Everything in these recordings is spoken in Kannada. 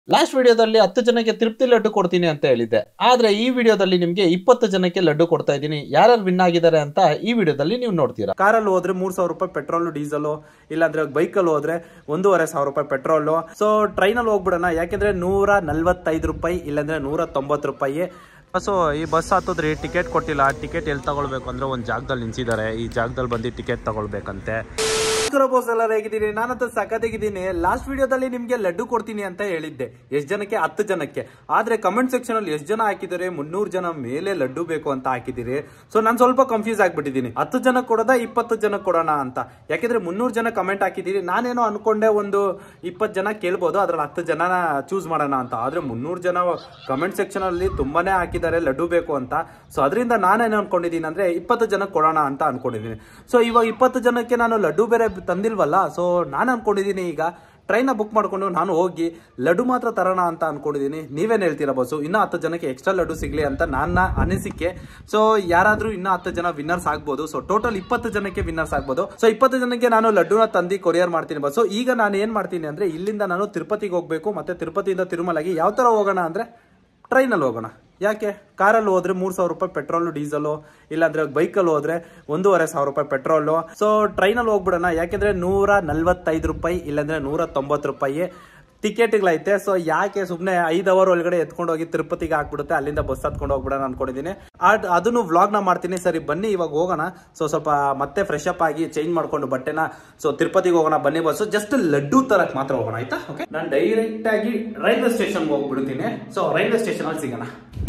ಲಾಸ್ಟ್ ವಿಡಿಯೋದಲ್ಲಿ ಹತ್ತು ಜನಕ್ಕೆ ತೃಪ್ತಿ ಲಡ್ಡು ಕೊಡ್ತೀನಿ ಅಂತ ಹೇಳಿದ್ದೆ ಆದ್ರೆ ಈ ವಿಡಿಯೋದಲ್ಲಿ ನಿಮ್ಗೆ ಇಪ್ಪತ್ತು ಜನಕ್ಕೆ ಲಡ್ಡು ಕೊಡ್ತಾ ಇದ್ದೀನಿ ಯಾರ್ಯಾರು ವಿನ್ ಆಗಿದ್ದಾರೆ ಅಂತ ಈ ವಿಡಿಯೋದಲ್ಲಿ ನೀವು ನೋಡ್ತೀರಾ ಕಾರಲ್ಲಿ ಹೋದ್ರೆ ಮೂರ್ ಸಾವಿರ ರೂಪಾಯಿ ಪೆಟ್ರೋಲ್ ಡೀಸೆಲ್ ಇಲ್ಲಾಂದ್ರೆ ಬೈಕಲ್ಲಿ ಹೋದ್ರೆ ಒಂದೂವರೆ ಸಾವಿರ ರೂಪಾಯಿ ಪೆಟ್ರೋಲ್ ಸೊ ಟ್ರೈನಲ್ಲಿ ಹೋಗ್ಬಿಡೋಣ ಯಾಕೆಂದ್ರೆ ನೂರ ನಲ್ವತ್ತೈದು ರೂಪಾಯಿ ಇಲ್ಲಾಂದ್ರೆ ನೂರ ತೊಂಬತ್ತು ರೂಪಾಯಿ ಸೊ ಈ ಬಸ್ ಹತ್ತದ್ರಿ ಟಿಕೆಟ್ ಕೊಟ್ಟಿಲ್ಲ ಟಿಕೆಟ್ ಎಲ್ಲಿ ತಗೊಳ್ಬೇಕು ಅಂದ್ರೆ ಒಂದು ಜಾಗದಲ್ಲಿ ನಿಲ್ಸಿದ್ದಾರೆ ಈ ಜಾಗದಲ್ಲಿ ಬಂದು ಟಿಕೆಟ್ ತಗೊಳ್ಬೇಕಂತೆ ಬೋಸ್ ಎಲ್ಲರೂ ಹೇಗಿದ್ದೀನಿ ನಾನಂತೂ ಸಖತ್ತಾಗಿದ್ದೀನಿ ಲಾಸ್ಟ್ ವಿಡಿಯೋದಲ್ಲಿ ನಿಮ್ಗೆ ಲಡ್ಡು ಕೊಡ್ತೀನಿ ಅಂತ ಹೇಳಿದ್ದೆ ಎಷ್ಟು ಜನಕ್ಕೆ ಹತ್ತು ಜನಕ್ಕೆ ಆದ್ರೆ ಕಮೆಂಟ್ ಸೆಕ್ಷನ್ ಅಲ್ಲಿ ಎಷ್ಟು ಜನ ಹಾಕಿದ್ದಾರೆ ಮುನ್ನೂರು ಜನ ಮೇಲೆ ಲಡ್ಡು ಬೇಕು ಅಂತ ಹಾಕಿದ್ದೀರಿ ಸೊ ನಾನು ಸ್ವಲ್ಪ ಕನ್ಫ್ಯೂಸ್ ಆಗ್ಬಿಟ್ಟಿದ್ದೀನಿ ಹತ್ತು ಜನ ಕೊಡೋದ ಇಪ್ಪತ್ತು ಜನ ಕೊಡೋಣ ಅಂತ ಯಾಕೆಂದ್ರೆ ಮುನ್ನೂರು ಜನ ಕಮೆಂಟ್ ಹಾಕಿದ್ದೀರಿ ನಾನೇನೋ ಅನ್ಕೊಂಡೆ ಒಂದು ಇಪ್ಪತ್ತು ಜನ ಕೇಳ್ಬೋದು ಅದ್ರಲ್ಲಿ ಹತ್ತು ಜನನ ಚೂಸ್ ಮಾಡೋಣ ಅಂತ ಆದ್ರೆ ಮುನ್ನೂರು ಜನ ಕಮೆಂಟ್ ಸೆಕ್ಷನ್ ಅಲ್ಲಿ ತುಂಬಾನೇ ಹಾಕಿದ್ದಾರೆ ಲಡ್ಡು ಬೇಕು ಅಂತ ಸೊ ಅದರಿಂದ ನಾನೇನು ಅನ್ಕೊಂಡಿದ್ದೀನಿ ಅಂದ್ರೆ ಇಪ್ಪತ್ತು ಜನ ಕೊಡೋಣ ಅಂತ ಅನ್ಕೊಂಡಿದ್ದೀನಿ ಸೊ ಇವಾಗ ಇಪ್ಪತ್ತು ಜನಕ್ಕೆ ನಾನು ಲಡ್ಡು ಬೇರೆ ತಂದಿಲ್ವಲ್ಲ ಸೊ ನಾನು ಅನ್ಕೊಂಡಿದ್ದೀನಿ ಈಗ ಟ್ರೈನ ಬುಕ್ ಮಾಡ್ಕೊಂಡು ನಾನು ಹೋಗಿ ಲಡ್ಡು ಮಾತ್ರ ತರೋಣ ಅಂತ ಅನ್ಕೊಂಡಿದ್ದೀನಿ ನೀವೇನ್ ಹೇಳ್ತೀರಾ ಬಸ್ಸು ಇನ್ನೂ ಹತ್ತು ಜನಕ್ಕೆ ಎಕ್ಸ್ಟ್ರಾ ಲಡ್ಡು ಸಿಗ್ಲಿ ಅಂತ ನನ್ನ ಅನಿಸಿಕೆ ಸೊ ಯಾರಾದ್ರೂ ಇನ್ನೂ ಹತ್ತು ಜನ ವಿನ್ನರ್ಸ್ ಆಗ್ಬೋದು ಸೊ ಟೋಟಲ್ ಇಪ್ಪತ್ತು ಜನಕ್ಕೆ ವಿನ್ನರ್ಸ್ ಆಗ್ಬೋದು ಸೊ ಇಪ್ಪತ್ತು ಜನಕ್ಕೆ ನಾನು ಲಡ್ಡುನ ತಂದು ಕೊರಿಯರ್ ಮಾಡ್ತೀನಿ ಬಸ್ಸು ಈಗ ನಾನು ಏನ್ ಮಾಡ್ತೀನಿ ಅಂದ್ರೆ ಇಲ್ಲಿಂದ ನಾನು ತಿರುಪತಿಗೆ ಹೋಗ್ಬೇಕು ಮತ್ತೆ ತಿರುಪತಿಯಿಂದ ತಿರುಮಲಗೆ ಯಾವ ತರ ಹೋಗೋಣ ಅಂದ್ರೆ ಟ್ರೈನಲ್ಲಿ ಹೋಗೋಣ ಯಾಕೆ ಕಾರಲ್ಲಿ ಹೋದ್ರೆ ಮೂರ್ ಸಾವಿರ ರೂಪಾಯಿ ಪೆಟ್ರೋಲ್ ಡೀಸೆಲ್ ಇಲ್ಲಾಂದ್ರೆ ಬೈಕಲ್ಲಿ ಹೋದ್ರೆ ಒಂದೂವರೆ ಸಾವಿರ ರೂಪಾಯಿ ಪೆಟ್ರೋಲ್ ಸೊ ಟ್ರೈನಲ್ಲಿ ಹೋಗ್ಬಿಡೋಣ ಯಾಕೆಂದ್ರೆ ನೂರ ನಲ್ವತ್ತೈದು ರೂಪಾಯಿ ಇಲ್ಲಾಂದ್ರೆ ನೂರ ತೊಂಬತ್ತು ರೂಪಾಯಿ ಟಿಕೆಟ್ಗಳೈತೆ ಸೊ ಯಾಕೆ ಸುಮ್ಮನೆ ಐದು ಅವರ್ ಒಳಗಡೆ ಎತ್ಕೊಂಡು ಹೋಗಿ ತಿರುಪತಿಗೆ ಹಾಕ್ಬಿಡುತ್ತೆ ಅಲ್ಲಿಂದ ಬಸ್ ಹತ್ಕೊಂಡು ಹೋಗ್ಬಿಡೋಣ ಅನ್ಕೊಂಡಿದ್ದೀನಿ ಅದ್ ಅದನ್ನು ವ್ಲಾಗ್ ನ ಮಾಡ್ತೀನಿ ಸರಿ ಬನ್ನಿ ಇವಾಗ ಹೋಗೋಣ ಸೊ ಸ್ವಲ್ಪ ಮತ್ತೆ ಫ್ರೆಶ್ ಅಪ್ ಆಗಿ ಚೇಂಜ್ ಮಾಡ್ಕೊಂಡು ಬಟ್ಟೆನ ಸೊ ತಿರುಪತಿಗೆ ಹೋಗೋಣ ಬನ್ನಿ ಬಸ್ಸು ಜಸ್ಟ್ ಲಡ್ಡು ತರಕ್ ಮಾತ್ರ ಹೋಗೋಣ ಆಯ್ತಾ ಓಕೆ ನಾನು ಡೈರೆಕ್ಟ್ ಆಗಿ ರೈಲ್ವೆ ಸ್ಟೇಷನ್ಗೆ ಹೋಗ್ಬಿಡ್ತೀನಿ ಸೊ ರೈಲ್ವೆ ಸ್ಟೇಷನ್ ಅಲ್ಲಿ ಸಿಗೋಣ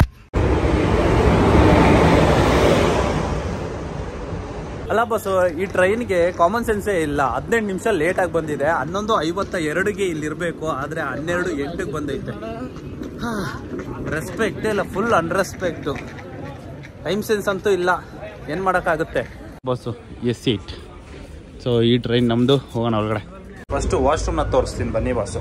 ಅಲ್ಲ ಬಸ್ ಈ ಟ್ರೈನ್ಗೆ ಕಾಮನ್ ಸೆನ್ಸೇ ಇಲ್ಲ ಹದಿನೆಂಟು ನಿಮಿಷ ಲೇಟ್ ಆಗಿ ಬಂದಿದೆ ಹನ್ನೊಂದು ಐವತ್ತ ಎರಡಿಗೆ ಇಲ್ಲಿ ಇರಬೇಕು ಆದ್ರೆ ಹನ್ನೆರಡು ಎಂಟಿಗೆ ಬಂದೈತೆ ರೆಸ್ಪೆಕ್ಟ್ ಇಲ್ಲ ಫುಲ್ ಅನ್ರೆಸ್ಪೆಕ್ಟ್ ಟೈಮ್ ಸೆನ್ಸ್ ಅಂತೂ ಇಲ್ಲ ಏನು ಮಾಡೋಕ್ಕಾಗುತ್ತೆ ಬಸ್ಸು ಎಸ್ ಸೀಟ್ ಸೊ ಈ ಟ್ರೈನ್ ನಮ್ದು ಹೋಗೋಣ ಒಳಗಡೆ ಫಸ್ಟ್ ವಾಶ್ರೂಮ್ನ ತೋರಿಸ್ತೀನಿ ಬನ್ನಿ ಬಾಸು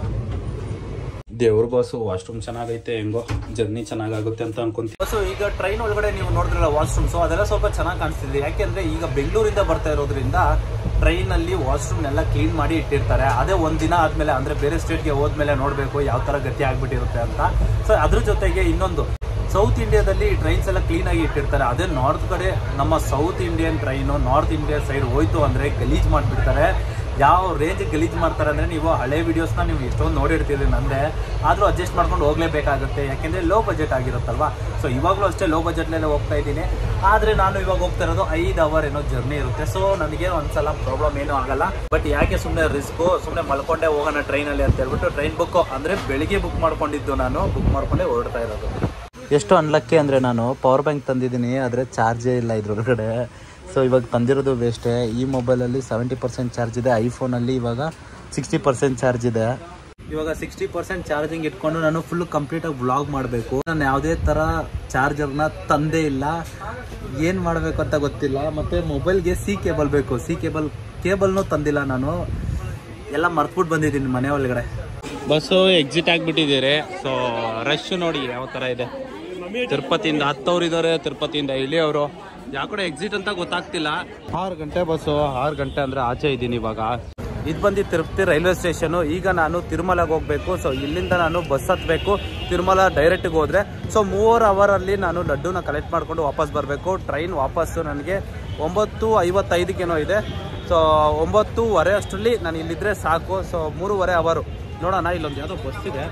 ದೇವ್ರ ಬಸ್ಸು ವಾಶ್ರೂಮ್ ಚೆನ್ನಾಗೈತೆ ಹೆಂಗೋ ಜರ್ನಿ ಚೆನ್ನಾಗಾಗುತ್ತೆ ಅಂತ ಅನ್ಕೊಂತೀನಿ ಬಸ್ಸು ಈಗ ಟ್ರೈನ್ ಒಳಗಡೆ ನೀವು ನೋಡಿದ್ರಲ್ಲ ವಾಶ್ರೂಮ್ಸ್ ಅದೆಲ್ಲ ಸ್ವಲ್ಪ ಚೆನ್ನಾಗಿ ಕಾಣಿಸ್ತಿದೆ ಯಾಕೆಂದ್ರೆ ಈಗ ಬೆಂಗಳೂರಿಂದ ಬರ್ತಾ ಇರೋದ್ರಿಂದ ಟ್ರೈನ್ ಅಲ್ಲಿ ವಾಶ್ರೂಮ್ ಎಲ್ಲ ಕ್ಲೀನ್ ಮಾಡಿ ಇಟ್ಟಿರ್ತಾರೆ ಅದೇ ಒಂದ್ ದಿನ ಆದ್ಮೇಲೆ ಅಂದ್ರೆ ಬೇರೆ ಸ್ಟೇಟ್ಗೆ ಹೋದ್ಮೇಲೆ ನೋಡ್ಬೇಕು ಯಾವ ತರ ಗತಿ ಆಗ್ಬಿಟ್ಟಿರುತ್ತೆ ಅಂತ ಸೊ ಅದ್ರ ಜೊತೆಗೆ ಇನ್ನೊಂದು ಸೌತ್ ಇಂಡಿಯಾದಲ್ಲಿ ಟ್ರೈನ್ಸ್ ಎಲ್ಲ ಕ್ಲೀನ್ ಆಗಿ ಇಟ್ಟಿರ್ತಾರೆ ಅದೇ ನಾರ್ತ್ ಕಡೆ ನಮ್ಮ south Indian train north India side ಹೋಯ್ತು ಅಂದ್ರೆ ಗಲೀಜ್ ಮಾಡಿಬಿಡ್ತಾರೆ ಯಾವ ರೇಂಜ್ ಗಲೀಜ್ ಮಾಡ್ತಾರೆ ಅಂದ್ರೆ ನೀವು ಹಳೆ ವಿಡಿಯೋಸ್ನ ನೀವು ಎಷ್ಟೊಂದು ನೋಡಿರ್ತೀರಿ ನಂದೆ ಆದರೂ ಅಡ್ಜಸ್ಟ್ ಮಾಡ್ಕೊಂಡು ಹೋಗ್ಲೇಬೇಕಾಗುತ್ತೆ ಯಾಕೆಂದ್ರೆ ಲೋ ಬಜೆಟ್ ಆಗಿರುತ್ತಲ್ವಾ ಸೊ ಇವಾಗಲೂ ಅಷ್ಟೇ ಲೋ ಬಜೆಟ್ನಲ್ಲೇ ಹೋಗ್ತಾ ಇದ್ದೀನಿ ಆದರೆ ನಾನು ಇವಾಗ ಹೋಗ್ತಾ ಇರೋದು ಐದು ಅವರ್ ಏನೋ ಜರ್ನಿ ಇರುತ್ತೆ ಸೊ ನನಗೆ ಒಂದ್ಸಲ ಪ್ರಾಬ್ಲಮ್ ಏನೂ ಆಗಲ್ಲ ಬಟ್ ಯಾಕೆ ಸುಮ್ಮನೆ ರಿಸ್ಕು ಸುಮ್ಮನೆ ಮಲ್ಕೊಂಡೇ ಹೋಗೋಣ ಟ್ರೈನಲ್ಲಿ ಅಂತ ಹೇಳ್ಬಿಟ್ಟು ಟ್ರೈನ್ ಬುಕ್ ಅಂದರೆ ಬೆಳಿಗ್ಗೆ ಬುಕ್ ಮಾಡ್ಕೊಂಡಿದ್ದು ನಾನು ಬುಕ್ ಮಾಡ್ಕೊಂಡೇ ಹೊರಡ್ತಾ ಇರೋದು ಎಷ್ಟು ಅನ್ಲಕ್ಕಿ ಅಂದರೆ ನಾನು ಪವರ್ ಬ್ಯಾಂಕ್ ತಂದಿದ್ದೀನಿ ಆದರೆ ಚಾರ್ಜೇ ಇಲ್ಲ ಇದ್ರೊಳಗಡೆ ಸೊ ಇವಾಗ ತಂದಿರೋದು ವೇಸ್ಟೇ ಈ ಮೊಬೈಲಲ್ಲಿ ಸೆವೆಂಟಿ ಪರ್ಸೆಂಟ್ ಚಾರ್ಜ್ ಇದೆ ಐಫೋನಲ್ಲಿ ಇವಾಗ ಸಿಕ್ಸ್ಟಿ ಪರ್ಸೆಂಟ್ ಚಾರ್ಜ್ ಇದೆ ಇವಾಗ ಸಿಕ್ಸ್ಟಿ ಪರ್ಸೆಂಟ್ ಚಾರ್ಜಿಂಗ್ ಇಟ್ಕೊಂಡು ನಾನು ಫುಲ್ ಕಂಪ್ಲೀಟಾಗಿ ವ್ಲಾಗ್ ಮಾಡಬೇಕು ನಾನು ಯಾವುದೇ ಥರ ಚಾರ್ಜರ್ನ ತಂದೇ ಇಲ್ಲ ಏನು ಮಾಡಬೇಕು ಅಂತ ಗೊತ್ತಿಲ್ಲ ಮತ್ತು ಮೊಬೈಲ್ಗೆ ಸಿ ಕೇಬಲ್ ಬೇಕು ಸಿ ಕೇಬಲ್ ಕೇಬಲ್ನೂ ತಂದಿಲ್ಲ ನಾನು ಎಲ್ಲ ಮರ್ತ್ಬಿಟ್ಟು ಬಂದಿದ್ದೀನಿ ಮನೆ ಒಳಗಡೆ ಬಸ್ಸು ಎಕ್ಸಿಟ್ ಆಗಿಬಿಟ್ಟಿದ್ದೀರಿ ಸೊ ರಶ್ ನೋಡಿ ಯಾವ ಥರ ಇದೆ ತಿರುಪತಿಯಿಂದ ಹತ್ತವ್ರು ಇದ್ದಾರೆ ತಿರುಪತಿಯಿಂದ ಇಳಿಯವರು ಯಾವ ಕಡೆ ಎಕ್ಸಿಟ್ ಅಂತ ಗೊತ್ತಾಗ್ತಿಲ್ಲ ಆರು ಗಂಟೆ ಬಸ್ಸು ಆರು ಗಂಟೆ ಅಂದರೆ ಆಚೆ ಇದ್ದೀನಿ ಇವಾಗ ಇದು ಬಂದು ತಿರುಪತಿ ರೈಲ್ವೆ ಸ್ಟೇಷನು ಈಗ ನಾನು ತಿರುಮಲಗೆ ಹೋಗಬೇಕು ಸೊ ಇಲ್ಲಿಂದ ನಾನು ಬಸ್ ಹತ್ತಬೇಕು ತಿರುಮಲ ಡೈರೆಕ್ಟ್ಗೆ ಹೋದರೆ ಸೊ ಮೂವರು ಅವರಲ್ಲಿ ನಾನು ಲಡ್ಡುನ ಕಲೆಕ್ಟ್ ಮಾಡಿಕೊಂಡು ವಾಪಸ್ ಬರಬೇಕು ಟ್ರೈನ್ ವಾಪಸ್ಸು ನನಗೆ ಒಂಬತ್ತು ಐವತ್ತೈದಕ್ಕೇನೋ ಇದೆ ಸೊ ಒಂಬತ್ತೂವರೆ ಅಷ್ಟರಲ್ಲಿ ನಾನು ಇಲ್ಲಿದ್ದರೆ ಸಾಕು ಸೊ ಮೂರುವರೆ ಅವರು ನೋಡೋಣ ಇಲ್ಲೊಂದು ಯಾವುದೋ ಬಸ್ ಇದೆ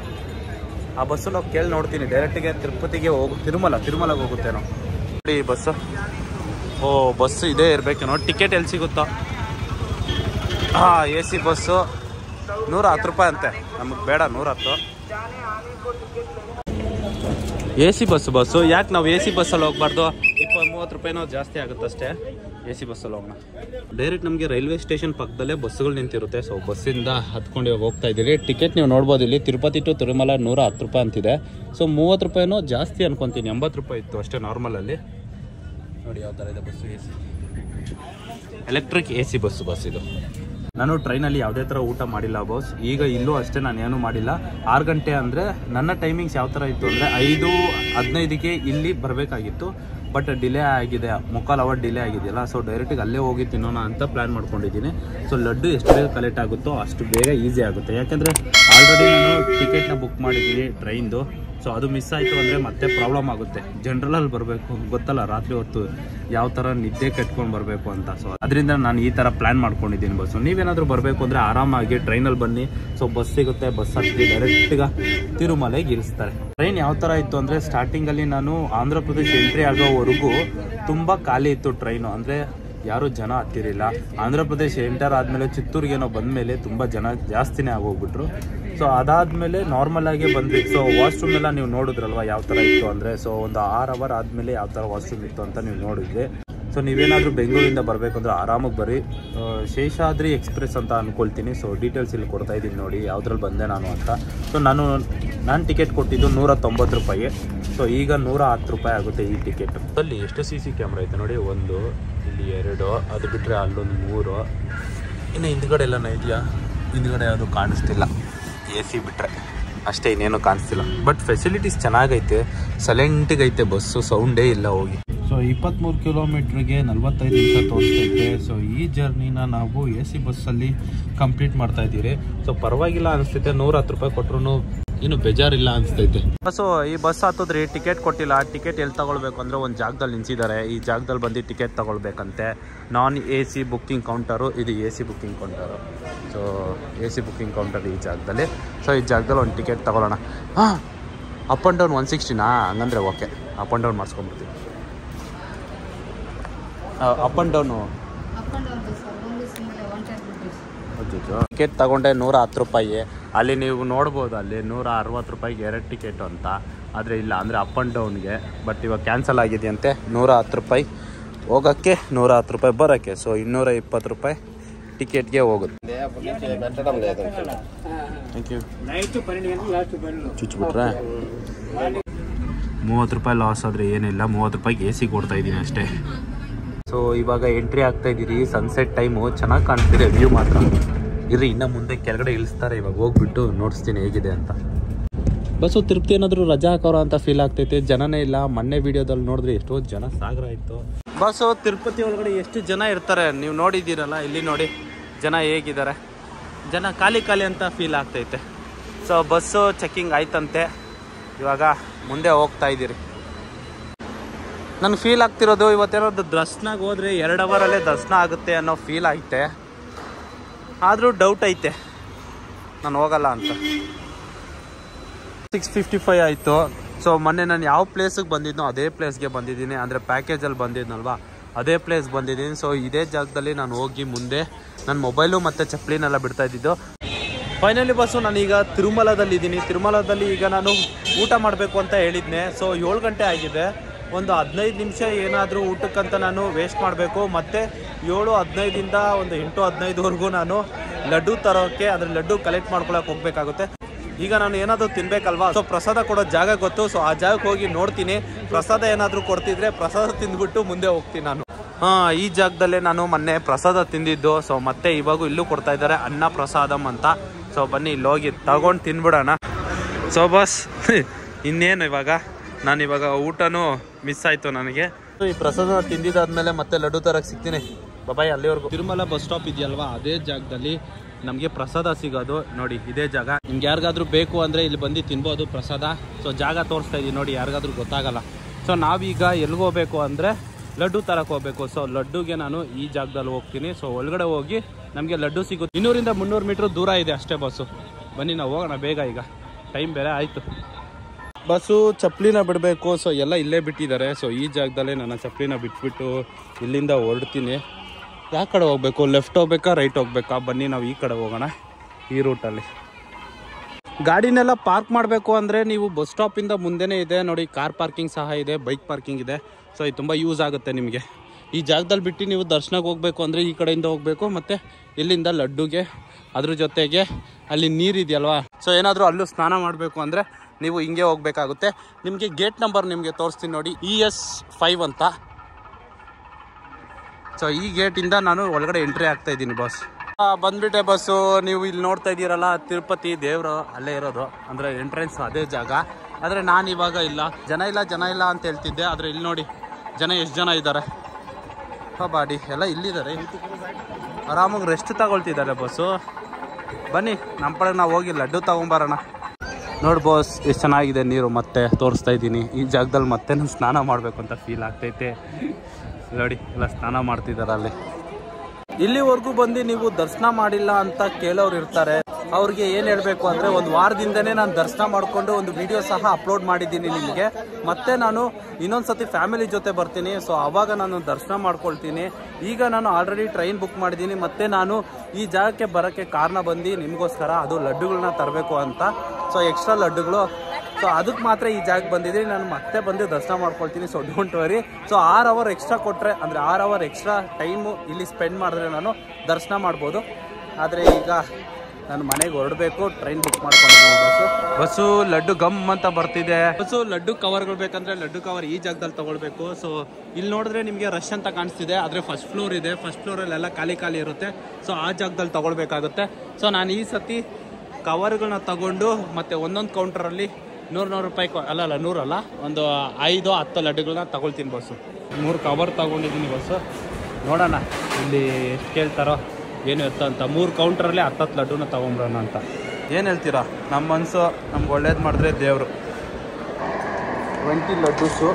ಆ ಬಸ್ಸು ನಾವು ಕೇಳಿ ನೋಡ್ತೀನಿ ಡೈರೆಕ್ಟಿಗೆ ತಿರುಪತಿಗೆ ಹೋಗು ತಿರುಮಲ ತಿರುಮಲಗೆ ಹೋಗುತ್ತೇನೋ ನೋಡಿ ಈ ಬಸ್ಸು ಓ ಬಸ್ ಇದೇ ಇರಬೇಕೇನೋ ಟಿಕೆಟ್ ಎಲ್ಲಿ ಸಿಗುತ್ತೋ ಹಾಂ ಎ ಸಿ ಬಸ್ಸು ನೂರ ಹತ್ತು ರೂಪಾಯಿ ಅಂತೆ ನಮಗೆ ಬೇಡ ನೂರ ಹತ್ತು ಎ ಸಿ ಬಸ್ಸು ಬಸ್ಸು ಯಾಕೆ ನಾವು ಎ ಸಿ ಬಸ್ಸಲ್ಲಿ ಹೋಗ್ಬಾರ್ದು ಇಪ್ಪತ್ತು ಮೂವತ್ತು ರೂಪಾಯಿನೋ ಜಾಸ್ತಿ ಆಗುತ್ತಷ್ಟೇ ಎ ಸಿ ಬಸ್ಸಲ್ಲಿ ಹೋಗೋಣ ಡೈರೆಕ್ಟ್ ನಮಗೆ ರೈಲ್ವೆ ಸ್ಟೇಷನ್ ಪಕ್ಕದಲ್ಲೇ ಬಸ್ಸುಗಳು ನಿಂತಿರುತ್ತೆ ಸೊ ಬಸ್ಸಿಂದ ಹತ್ಕೊಂಡು ಇವಾಗ ಹೋಗ್ತಾ ಇದ್ದೀರಿ ಟಿಕೆಟ್ ನೀವು ನೋಡ್ಬೋದು ಇಲ್ಲಿ ತಿರುಪತಿ ಟು ತಿರುಮಲ ನೂರ ಹತ್ತು ರೂಪಾಯಿ ಅಂತಿದೆ ಸೊ ಮೂವತ್ತು ರೂಪಾಯಿನೋ ಜಾಸ್ತಿ ಅನ್ಕೊತೀನಿ ಎಂಬತ್ತು ರೂಪಾಯಿ ಇತ್ತು ಅಷ್ಟೇ ನಾರ್ಮಲಲ್ಲಿ ನೋಡಿ ಯಾವ ಥರ ಇದೆ bus A C electric A C bus bus ಇದು ನಾನು ಟ್ರೈನಲ್ಲಿ ಯಾವುದೇ ಥರ ಊಟ ಮಾಡಿಲ್ಲ ಬಾಸ್ ಈಗ ಇಲ್ಲೂ ಅಷ್ಟೇ ನಾನು ಏನೂ ಮಾಡಿಲ್ಲ ಆರು ಗಂಟೆ ಅಂದರೆ ನನ್ನ ಟೈಮಿಂಗ್ಸ್ ಯಾವ ಥರ ಇತ್ತು ಅಂದರೆ ಐದು ಹದಿನೈದಕ್ಕೆ ಇಲ್ಲಿ ಬರಬೇಕಾಗಿತ್ತು ಬಟ್ ಡಿಲೇ ಆಗಿದೆ ಮುಕ್ಕಾಲು ಅವರ್ ಡಿಲೇ ಆಗಿದೆಯಲ್ಲ ಸೊ ಡೈರೆಕ್ಟಿಗೆ ಅಲ್ಲೇ ಹೋಗಿ ತಿನ್ನೋಣ ಅಂತ ಪ್ಲ್ಯಾನ್ ಮಾಡ್ಕೊಂಡಿದ್ದೀನಿ ಸೊ ಲಡ್ಡು ಎಷ್ಟು ಬೇಗ ಕಲೆಕ್ಟ್ ಆಗುತ್ತೋ ಅಷ್ಟು ಬೇಗ ಈಸಿ ಆಗುತ್ತೆ ಯಾಕೆಂದರೆ ಆಲ್ರೆಡಿ ನಾನು ಟಿಕೆಟ್ನ ಬುಕ್ ಮಾಡಿದ್ದೀನಿ ಟ್ರೈನ್ದು ಸೊ ಅದು ಮಿಸ್ ಆಯಿತು ಅಂದರೆ ಮತ್ತೆ ಪ್ರಾಬ್ಲಮ್ ಆಗುತ್ತೆ ಜನರಲಲ್ಲಿ ಬರಬೇಕು ಗೊತ್ತಲ್ಲ ರಾತ್ರಿ ಹೊತ್ತು ಯಾವ ಥರ ನಿದ್ದೆ ಕಟ್ಕೊಂಡು ಬರಬೇಕು ಅಂತ ಸೊ ಅದರಿಂದ ನಾನು ಈ ಥರ ಪ್ಲ್ಯಾನ್ ಮಾಡ್ಕೊಂಡಿದ್ದೀನಿ ಬಸ್ಸು ನೀವೇನಾದರೂ ಬರಬೇಕು ಅಂದರೆ ಆರಾಮಾಗಿ ಟ್ರೈನಲ್ಲಿ ಬನ್ನಿ ಸೊ ಬಸ್ ಸಿಗುತ್ತೆ ಬಸ್ ಹತ್ತಿ ಡೈರೆಕ್ಟ್ಗ ತಿರುಮಲೆಗೆ ಇಳಿಸ್ತಾರೆ ಟ್ರೈನ್ ಯಾವ ಥರ ಇತ್ತು ಅಂದರೆ ಸ್ಟಾರ್ಟಿಂಗಲ್ಲಿ ನಾನು ಆಂಧ್ರ ಪ್ರದೇಶ್ ಎಂಟ್ರಿ ಆಗೋವರೆಗೂ ತುಂಬ ಖಾಲಿ ಇತ್ತು ಟ್ರೈನು ಅಂದರೆ ಯಾರು ಜನ ಹತ್ತಿರಿಲ್ಲ ಆಂಧ್ರ ಪ್ರದೇಶ್ ಎಂಟರ್ ಆದಮೇಲೆ ಚಿತ್ತೂರಿಗೇನೋ ಬಂದಮೇಲೆ ತುಂಬ ಜನ ಜಾಸ್ತಿನೇ ಆಗೋಗ್ಬಿಟ್ರು ಸೊ ಅದಾದಮೇಲೆ ನಾರ್ಮಲ್ ಆಗಿ ಬಂದ್ವಿ ಸೊ ವಾಶ್ರೂಮ್ ಎಲ್ಲ ನೀವು ನೋಡಿದ್ರಲ್ವ ಯಾವ ಥರ ಇತ್ತು ಅಂದರೆ ಸೊ ಒಂದು ಆರು ಅವರ್ ಆದಮೇಲೆ ಯಾವ ಥರ ವಾಶ್ರೂಮ್ ಇತ್ತು ಅಂತ ನೀವು ನೋಡಿದ್ರಿ ಸೊ ನೀವೇನಾದರೂ ಬೆಂಗಳೂರಿಂದ ಬರಬೇಕು ಅಂದರೆ ಆರಾಮಾಗಿ ಬರ್ರಿ ಆ, ಶೇಷಾದ್ರಿ ಎಕ್ಸ್ಪ್ರೆಸ್ ಅಂತ ಅನ್ಕೊಳ್ತೀನಿ ಸೊ ಡೀಟೇಲ್ಸ್ ಇಲ್ಲಿ ಕೊಡ್ತಾ ಇದ್ದೀನಿ ನೋಡಿ ಯಾವುದ್ರಲ್ಲಿ ಬಂದೆ ನಾನು ಅಂತ ಸೊ ನಾನು ನಾನು ಟಿಕೆಟ್ ಕೊಟ್ಟಿದ್ದು ನೂರ ತೊಂಬತ್ತು ರೂಪಾಯಿ ಸೊ ಈಗ ನೂರ ಹತ್ತು ರೂಪಾಯಿ ಆಗುತ್ತೆ ಈ ಟಿಕೆಟ್ ಅಲ್ಲಿ ಎಷ್ಟು ಸಿ ಸಿ ಕ್ಯಾಮ್ರಾ ಐತೆ ನೋಡಿ ಒಂದು ಇಲ್ಲಿ ಎರಡು ಅದು ಬಿಟ್ಟರೆ ಅಲ್ಲೊಂದು ಮೂರು ಇನ್ನು ಹಿಂದ್ಗಡೆ ಎಲ್ಲ ಇದೆಯಾ ಹಿಂದ್ಗಡೆ ಯಾವುದು ಕಾಣಿಸ್ತಿಲ್ಲ ಎ ಸಿ ಬಿಟ್ಟರೆ ಅಷ್ಟೇ ಇನ್ನೇನು ಕಾಣಿಸ್ತಿಲ್ಲ ಬಟ್ ಫೆಸಿಲಿಟೀಸ್ ಚೆನ್ನಾಗೈತೆ ಸೈಲೆಂಟಿಗೈತೆ ಬಸ್ಸು ಸೌಂಡೇ ಇಲ್ಲ ಹೋಗಿ ಸೊ ಇಪ್ಪತ್ತ್ಮೂರು ಕಿಲೋಮೀಟ್ರಿಗೆ ನಲ್ವತ್ತೈದು ನಿಮಿಷ ತೋರಿಸ್ತೈತೆ ಸೊ ಈ ಜರ್ನಿನ ನಾವು ಎ ಸಿ ಬಸ್ಸಲ್ಲಿ ಕಂಪ್ಲೀಟ್ ಮಾಡ್ತಾ ಇದ್ದೀರಿ ಸೊ ಪರವಾಗಿಲ್ಲ ಅನಿಸ್ತೈತೆ ನೂರ ಹತ್ತು ರೂಪಾಯಿ ಕೊಟ್ರು ಏನು ಬೇಜಾರಿಲ್ಲ ಅನಿಸ್ತೈತೆ ಸೊ ಈ ಬಸ್ ಹತ್ತದ್ರಿ ಟಿಕೆಟ್ ಕೊಟ್ಟಿಲ್ಲ ಟಿಕೆಟ್ ಎಲ್ಲಿ ತಗೊಳ್ಬೇಕು ಅಂದರೆ ಒಂದು ಜಾಗದಲ್ಲಿ ನಿಲ್ಸಿದ್ದಾರೆ ಈ ಜಾಗದಲ್ಲಿ ಬಂದು ಟಿಕೆಟ್ ತಗೊಳ್ಬೇಕಂತೆ non A C booking counter ಇದು A C booking counter so A C booking counter ಈ ಜಾಗದಲ್ಲಿ ಸೊ ಈ ಜಾಗದಲ್ಲಿ ಒಂದು ಟಿಕೆಟ್ ತಗೊಳ್ಳೋಣ ಹಾಂ ಅಪ್ ಆ್ಯಂಡ್ ಡೌನ್ ಒನ್ ಸಿಕ್ಸ್ಟಿನಾ ಹಂಗಂದ್ರೆ ಓಕೆ ಅಪ್ ಆ್ಯಂಡ್ ಡೌನ್ ಮಾಡಿಸ್ಕೊಂಬಿಡ್ತೀವಿ up and down up and down sir ಒಂದು single one ten rupees ticket ತಗೊಂಡೆ ನೂರ ಹತ್ತು ರೂಪಾಯಿ ಅಲ್ಲಿ ನೀವು ನೋಡ್ಬೋದು ಅಲ್ಲಿ ನೂರ ಅರವತ್ತು ರೂಪಾಯಿಗೆ ಎರಡು ಟಿಕೆಟ್ ಅಂತ ಆದರೆ ಇಲ್ಲ ಅಂದರೆ ಅಪ್ ಆ್ಯಂಡ್ ಡೌನ್ಗೆ ಬಟ್ ಇವಾಗ ಕ್ಯಾನ್ಸಲ್ ಆಗಿದೆಯಂತೆ ನೂರ ಹತ್ತು ರೂಪಾಯಿ ಹೋಗೋಕ್ಕೆ ನೂರ ಹತ್ತು ರೂಪಾಯಿ ಬರೋಕ್ಕೆ ಸೊ ಇನ್ನೂರ ಇಪ್ಪತ್ತು ರೂಪಾಯಿ ಟಿಕೆಟ್ಗೆ ಹೋಗುತ್ತೆ ಥ್ಯಾಂಕ್ ಯು ಚುಚ್ಬಿಟ್ರೆ ಮೂವತ್ತು ರೂಪಾಯಿ ಲಾಸ್ ಆದರೆ ಏನಿಲ್ಲ ಮೂವತ್ತು ರೂಪಾಯಿಗೆ ಎ ಸಿ ಕೊಡ್ತಾ ಇದ್ದೀನಿ ಅಷ್ಟೇ ಸೊ ಇವಾಗ ಎಂಟ್ರಿ ಆಗ್ತಾ ಇದ್ದೀರಿ ಸನ್ಸೆಟ್ ಟೈಮು ಚೆನ್ನಾಗಿ ಕಾಣಿಸ್ತಿದೆ ವ್ಯೂ ಮಾತ್ರ ಇರ್ರಿ ಇನ್ನು ಮುಂದೆ ಕೆಳಗಡೆ ಇಳಿಸ್ತಾರೆ ಇವಾಗ ಹೋಗ್ಬಿಟ್ಟು ನೋಡಿಸ್ತೀನಿ ಹೇಗಿದೆ ಅಂತ ಬಸ್ಸು ತಿರುಪತಿ ಏನಾದರೂ ರಜಾ ಹಾಕೋರ ಅಂತ ಫೀಲ್ ಆಗ್ತೈತೆ ಜನನೇ ಇಲ್ಲ ಮೊನ್ನೆ ವಿಡಿಯೋದಲ್ಲಿ ನೋಡಿದ್ರೆ ಎಷ್ಟೋ ಜನ ಸಾಗರ ಆಯಿತು ಬಸ್ಸು ತಿರುಪತಿ ಒಳಗಡೆ ಎಷ್ಟು ಜನ ಇರ್ತಾರೆ ನೀವು ನೋಡಿದ್ದೀರಲ್ಲ ಇಲ್ಲಿ ನೋಡಿ ಜನ ಹೇಗಿದ್ದಾರೆ ಜನ ಖಾಲಿ ಖಾಲಿ ಅಂತ ಫೀಲ್ ಆಗ್ತೈತೆ ಸೊ ಬಸ್ಸು ಚೆಕ್ಕಿಂಗ್ ಆಯ್ತಂತೆ ಇವಾಗ ಮುಂದೆ ಹೋಗ್ತಾ ಇದ್ದೀರಿ ನನಗೆ ಫೀಲ್ ಆಗ್ತಿರೋದು ಇವತ್ತೇನಾದ್ರು ದರ್ಶನಾಗ ಹೋದ್ರೆ ಎರಡು ಅವರಲ್ಲೇ ದರ್ಶನ ಆಗುತ್ತೆ ಅನ್ನೋ ಫೀಲ್ ಐತೆ ಆದರೂ ಡೌಟ್ ಐತೆ ನಾನು ಹೋಗಲ್ಲ ಅಂತ ಸಿಕ್ಸ್ ಫಿಫ್ಟಿ ಫೈವ್ ಆಯಿತು ಸೊ ಮೊನ್ನೆ ನಾನು ಯಾವ ಪ್ಲೇಸಿಗೆ ಬಂದಿದ್ನೋ ಅದೇ ಪ್ಲೇಸ್ಗೆ ಬಂದಿದ್ದೀನಿ ಅಂದರೆ ಪ್ಯಾಕೇಜಲ್ಲಿ ಬಂದಿದ್ನಲ್ವಾ ಅದೇ ಪ್ಲೇಸ್ ಬಂದಿದ್ದೀನಿ ಸೊ ಇದೇ ಜಾಗದಲ್ಲಿ ನಾನು ಹೋಗಿ ಮುಂದೆ ನನ್ನ ಮೊಬೈಲು ಮತ್ತು ಚಪ್ಪಲಿನೆಲ್ಲ ಬಿಡ್ತಾ ಇದ್ದಿದ್ದು ಫೈನಲಿ ಬಸ್ಸು ನಾನೀಗ ತಿರುಮಲದಲ್ಲಿ ಇದ್ದೀನಿ ತಿರುಮಲದಲ್ಲಿ ಈಗ ನಾನು ಊಟ ಮಾಡಬೇಕು ಅಂತ ಹೇಳಿದ್ನೆ ಸೊ ಏಳು ಗಂಟೆ ಆಗಿದೆ ಒಂದು ಹದಿನೈದು ನಿಮಿಷ ಏನಾದರೂ ಊಟಕ್ಕಂತ ನಾನು ವೇಸ್ಟ್ ಮಾಡಬೇಕು ಮತ್ತು ಏಳು ಹದಿನೈದಿಂದ ಒಂದು ಎಂಟು ಹದಿನೈದುವರೆಗೂ ನಾನು ಲಡ್ಡು ತರೋಕ್ಕೆ ಅದ್ರ ಲಡ್ಡು ಕಲೆಕ್ಟ್ ಮಾಡ್ಕೊಳಕ್ಕೆ ಹೋಗ್ಬೇಕಾಗುತ್ತೆ ಈಗ ನಾನು ಏನಾದರೂ ತಿನ್ಬೇಕಲ್ವಾ ಸೊ ಪ್ರಸಾದ ಕೊಡೋ ಜಾಗ ಗೊತ್ತು ಸೊ ಆ ಜಾಗಕ್ಕೆ ಹೋಗಿ ನೋಡ್ತೀನಿ ಪ್ರಸಾದ ಏನಾದರೂ ಕೊಡ್ತಿದ್ರೆ ಪ್ರಸಾದ ತಿಂದ್ಬಿಟ್ಟು ಮುಂದೆ ಹೋಗ್ತೀನಿ ನಾನು ಹಾಂ ಈ ಜಾಗದಲ್ಲೇ ನಾನು ಮೊನ್ನೆ ಪ್ರಸಾದ ತಿಂದಿದ್ದು ಸೊ ಮತ್ತೆ ಇವಾಗೂ ಇಲ್ಲೂ ಕೊಡ್ತಾ ಇದ್ದಾರೆ ಅನ್ನ ಪ್ರಸಾದಂ ಅಂತ ಸೊ ಬನ್ನಿ ಇಲ್ಲಿ ಹೋಗಿ ತಗೊಂಡು ತಿನ್ಬಿಡೋಣ ಸೊ ಬಸ್ ಇನ್ನೇನು ಇವಾಗ ನಾನು ಇವಾಗ ಊಟನೂ ಮಿಸ್ ಆಯಿತು ನನಗೆ ಈ ಪ್ರಸಾದ ತಿಂದಿದ್ದಾದ್ಮೇಲೆ ಮತ್ತೆ ಲಡ್ಡು ತರಕ್ಕೆ ಸಿಗ್ತೀನಿ ಬಾಯ್ ಅಲ್ಲಿವರೆಗೂ ತಿರುಮಲ ಬಸ್ ಸ್ಟಾಪ್ ಇದೆಯಲ್ವಾ ಅದೇ ಜಾಗದಲ್ಲಿ ನಮಗೆ ಪ್ರಸಾದ ಸಿಗೋದು ನೋಡಿ ಇದೇ ಜಾಗ ನಿಮ್ಗೆ ಯಾರಿಗಾದ್ರೂ ಬೇಕು ಅಂದರೆ ಇಲ್ಲಿ ಬಂದು ತಿನ್ಬೋದು ಪ್ರಸಾದ ಸೊ ಜಾಗ ತೋರಿಸ್ತಾ ಇದೀನಿ ನೋಡಿ ಯಾರಿಗಾದ್ರೂ ಗೊತ್ತಾಗಲ್ಲ ಸೊ ನಾವೀಗ ಎಲ್ಲಿಗೆ ಹೋಗ್ಬೇಕು ಅಂದರೆ ಲಡ್ಡು ತರಕ್ಕೆ ಹೋಗ್ಬೇಕು ಸೊ ಲಡ್ಡುಗೆ ನಾನು ಈ ಜಾಗದಲ್ಲಿ ಹೋಗ್ತೀನಿ ಸೊ ಒಳಗಡೆ ಹೋಗಿ ನಮಗೆ ಲಡ್ಡು ಸಿಗುತ್ತೆ ಇನ್ನೂರಿಂದ ಮುನ್ನೂರು ಮೀಟ್ರ್ ದೂರ ಇದೆ ಅಷ್ಟೇ ಬಸ್ಸು ಬನ್ನಿ ನಾವು ಹೋಗೋಣ ಬೇಗ ಈಗ ಟೈಮ್ ಬೇರೆ ಆಯಿತು ಬಸ್ಸು ಚಪ್ಪಲಿನ ಬಿಡಬೇಕು ಸೊ ಎಲ್ಲ ಇಲ್ಲೇ ಬಿಟ್ಟಿದ್ದಾರೆ ಸೊ ಈ ಜಾಗದಲ್ಲೇ ನನ್ನ ಚಪ್ಪಲಿನ ಬಿಟ್ಬಿಟ್ಟು ಇಲ್ಲಿಂದ ಹೊರಡ್ತೀನಿ ಯಾವ ಕಡೆ ಹೋಗ್ಬೇಕು ಲೆಫ್ಟ್ ಹೋಗ್ಬೇಕಾ ರೈಟ್ ಹೋಗ್ಬೇಕಾ ಬನ್ನಿ ನಾವು ಈ ಕಡೆ ಹೋಗೋಣ ಈ ರೂಟಲ್ಲಿ ಗಾಡಿನೆಲ್ಲ ಪಾರ್ಕ್ ಮಾಡಬೇಕು ಅಂದರೆ ನೀವು ಬಸ್ ಸ್ಟಾಪಿಂದ ಮುಂದೆನೇ ಇದೆ ನೋಡಿ ಕಾರ್ ಪಾರ್ಕಿಂಗ್ ಸಹ ಇದೆ ಬೈಕ್ ಪಾರ್ಕಿಂಗ್ ಇದೆ ಸೊ ಇದು ತುಂಬ ಯೂಸ್ ಆಗುತ್ತೆ ನಿಮಗೆ ಈ ಜಾಗದಲ್ಲಿ ಬಿಟ್ಟು ನೀವು ದರ್ಶನಕ್ಕೆ ಹೋಗಬೇಕು ಅಂದರೆ ಈ ಕಡೆಯಿಂದ ಹೋಗಬೇಕು ಮತ್ತು ಇಲ್ಲಿಂದ ಲಡ್ಡುಗೆ ಅದ್ರ ಜೊತೆಗೆ ಅಲ್ಲಿ ನೀರಿದೆಯಲ್ವಾ ಸೊ ಏನಾದರೂ ಅಲ್ಲೂ ಸ್ನಾನ ಮಾಡಬೇಕು ಅಂದರೆ ನೀವು ಹಿಂಗೆ ಹೋಗಬೇಕಾಗುತ್ತೆ ನಿಮಗೆ ಗೇಟ್ ನಂಬರ್ ನಿಮಗೆ ತೋರಿಸ್ತೀನಿ ನೋಡಿ ಇ ಎಸ್ ಫೈವ್ ಅಂತ ಸೊ ಈ ಗೇಟಿಂದ ನಾನು ಒಳಗಡೆ ಎಂಟ್ರಿ ಆಗ್ತಾ ಇದ್ದೀನಿ ಬಸ್ ಬಂದ್ಬಿಟ್ಟೆ ಬಸ್ಸು ನೀವು ಇಲ್ಲಿ ನೋಡ್ತಾ ಇದ್ದೀರಲ್ಲ ತಿರುಪತಿ ದೇವರು ಅಲ್ಲೇ ಇರೋದು ಅಂದರೆ ಎಂಟ್ರೆನ್ಸ್ ಅದೇ ಜಾಗ ಆದರೆ ನಾನು ಇವಾಗ ಇಲ್ಲ ಜನ ಇಲ್ಲ ಜನ ಇಲ್ಲ ಅಂತ ಹೇಳ್ತಿದ್ದೆ ಆದರೆ ಇಲ್ಲಿ ನೋಡಿ ಜನ ಎಷ್ಟು ಜನ ಇದ್ದಾರೆ ಬಾಡಿ ಎಲ್ಲ ಇಲ್ಲಿದ್ದಾರೆ ಆರಾಮಾಗಿ ರೆಸ್ಟ್ ತಗೊಳ್ತಿದ್ದಾರೆ ಬಸ್ಸು ಬನ್ನಿ ನಮ್ಮ ಕಡೆ ನಾವು ಹೋಗಿ ಲಡ್ಡು ತಗೊಂಬರೋಣ ನೋಡಿ ಬಾಸ್ ಎಷ್ಟು ಚೆನ್ನಾಗಿದೆ ನೀರು ಮತ್ತೆ ತೋರಿಸ್ತಾ ಇದ್ದೀನಿ ಈ ಜಾಗದಲ್ಲಿ ಮತ್ತೆ ನಾನು ಸ್ನಾನ ಮಾಡಬೇಕು ಅಂತ ಫೀಲ್ ಆಗ್ತೈತೆ ನೋಡಿ ಎಲ್ಲ ಸ್ನಾನ ಮಾಡ್ತಿದ್ದಾರೆ ಅಲ್ಲಿ ಇಲ್ಲಿವರೆಗೂ ಬಂದು ನೀವು ದರ್ಶನ ಮಾಡಿಲ್ಲ ಅಂತ ಕೇಳೋರು ಇರ್ತಾರೆ ಅವ್ರಿಗೆ ಏನು ಹೇಳಬೇಕು ಅಂದರೆ ಒಂದು ವಾರದಿಂದನೇ ನಾನು ದರ್ಶನ ಮಾಡಿಕೊಂಡು ಒಂದು ವಿಡಿಯೋ ಸಹ ಅಪ್ಲೋಡ್ ಮಾಡಿದ್ದೀನಿ ನಿಮಗೆ ಮತ್ತೆ ನಾನು ಇನ್ನೊಂದು ಸತಿ ಫ್ಯಾಮಿಲಿ ಜೊತೆ ಬರ್ತೀನಿ ಸೊ ಆವಾಗ ನಾನು ದರ್ಶನ ಮಾಡ್ಕೊಳ್ತೀನಿ ಈಗ ನಾನು ಆಲ್ರೆಡಿ ಟ್ರೈನ್ ಬುಕ್ ಮಾಡಿದ್ದೀನಿ ಮತ್ತೆ ನಾನು ಈ ಜಾಗಕ್ಕೆ ಬರೋಕ್ಕೆ ಕಾರಣ ಬಂದು ನಿಮಗೋಸ್ಕರ ಅದು ಲಡ್ಡುಗಳನ್ನ ತರಬೇಕು ಅಂತ ಸೊ ಎಕ್ಸ್ಟ್ರಾ ಲಡ್ಡುಗಳು ಸೊ ಅದಕ್ಕೆ ಮಾತ್ರ ಈ ಜಾಗಕ್ಕೆ ಬಂದಿದ್ದೀನಿ ನಾನು ಮತ್ತೆ ಬಂದು ದರ್ಶನ ಮಾಡ್ಕೊಳ್ತೀನಿ ಸೊ ಡೋಂಟ್ ವರಿ ಸೊ ಆರು ಅವರ್ ಎಕ್ಸ್ಟ್ರಾ ಕೊಟ್ಟರೆ ಅಂದರೆ ಆರು ಅವರ್ ಎಕ್ಸ್ಟ್ರಾ ಟೈಮು ಇಲ್ಲಿ ಸ್ಪೆಂಡ್ ಮಾಡಿದ್ರೆ ನಾನು ದರ್ಶನ ಮಾಡ್ಬೋದು ಆದರೆ ಈಗ ನಾನು ಮನೆಗೆ ಹೊರಡಬೇಕು ಟ್ರೈನ್ ಬುಕ್ ಮಾಡ್ಕೊಂಡಿದ್ದೀನಿ ಬಸ್ಸು ಬಸ್ಸು ಲಡ್ಡು ಗಮ್ ಅಂತ ಬರ್ತಿದೆ ಬಸ್ಸು ಲಡ್ಡು ಕವರ್ಗಳು ಬೇಕಂದ್ರೆ ಲಡ್ಡು ಕವರ್ ಈ ಜಾಗದಲ್ಲಿ ತಗೊಳ್ಬೇಕು ಸೊ ಇಲ್ಲಿ ನೋಡಿದ್ರೆ ನಿಮಗೆ ರಶ್ ಅಂತ ಕಾಣಿಸ್ತಿದೆ ಆದರೆ ಫಸ್ಟ್ ಫ್ಲೋರ್ ಇದೆ ಫಸ್ಟ್ ಫ್ಲೋರಲ್ಲೆಲ್ಲ ಖಾಲಿ ಖಾಲಿ ಇರುತ್ತೆ ಸೊ ಆ ಜಾಗದಲ್ಲಿ ತಗೊಳ್ಬೇಕಾಗುತ್ತೆ ಸೊ ನಾನು ಈ ಸತಿ ಕವರ್ಗಳನ್ನ ತಗೊಂಡು ಮತ್ತೆ ಒಂದೊಂದು ಕೌಂಟರಲ್ಲಿ ನೂರು ನೂರು ರೂಪಾಯಿ ಕೊ- ಅಲ್ಲ ಅಲ್ಲ ನೂರಲ್ಲ ಒಂದು ಐದು ಹತ್ತು ಲಡ್ಡುಗಳನ್ನ ತಗೊಳ್ತೀನಿ ಬಸ್ಸು ಮೂರು ಕವರ್ ತಗೊಂಡಿದ್ದೀನಿ ಬಸ್ಸು ನೋಡೋಣ ಇಲ್ಲಿ ಎಷ್ಟು ಕೇಳ್ತಾರೋ ಏನು ಎತ್ತ ಅಂತ ಮೂರು ಕೌಂಟ್ರಲ್ಲಿ ಹತ್ತತ್ತು ಲಡ್ಡುನ ತಗೊಂಬರೋಣ ಅಂತ ಏನು ಹೇಳ್ತೀರಾ ನಮ್ಮ ಮನಸ್ಸು ನಮ್ಗೆ ಒಳ್ಳೇದು ಮಾಡಿದ್ರೆ ದೇವರು ಟ್ವೆಂಟಿ ಲಡ್ಡುಸು